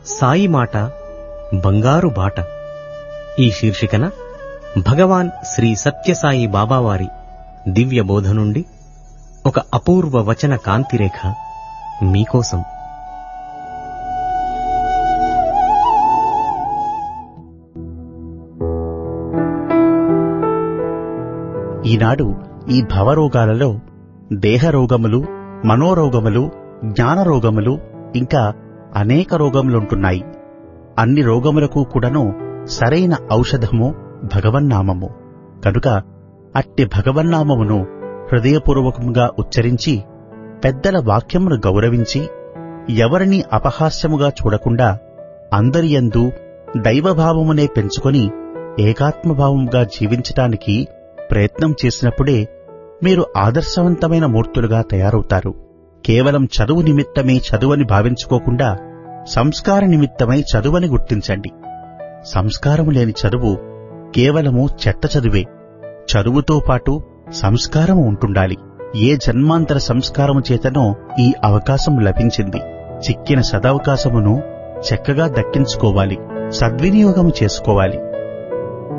సాయి మాట బంగారు బాట ఈ శీర్షికన భగవాన్ శ్రీ సత్యసాయి బాబావారి దివ్య బోధ నుండి ఒక అపూర్వ వచన కాంతిరేఖ మీకోసం ఈనాడు ఈ భవరోగాలలో దేహరోగములు మనోరోగములు జ్ఞానరోగములు ఇంకా అనేక రోగములుంటున్నాయి అన్ని రోగములకు కూడాను సరైన ఔషధము భగవన్నామము కనుక అట్టి భగవన్నామమును హృదయపూర్వకముగా ఉచ్చరించి పెద్దల వాక్యమును గౌరవించి ఎవరిని అపహాస్యముగా చూడకుండా అందరియందు దైవభావమునే పెంచుకొని ఏకాత్మభావముగా జీవించటానికి ప్రయత్నం చేసినప్పుడే మీరు ఆదర్శవంతమైన మూర్తులుగా తయారవుతారు కేవలం చదువు నిమిత్తమే చదువని భావించుకోకుండా సంస్కార నిమిత్తమై చదువని గుర్తించండి సంస్కారము లేని చదువు కేవలము చెత్త చదువే చదువుతో పాటు సంస్కారము ఉంటుండాలి ఏ జన్మాంతర సంస్కారము చేతనో ఈ అవకాశం లభించింది చిక్కిన సదవకాశమును చక్కగా దక్కించుకోవాలి సద్వినియోగము చేసుకోవాలి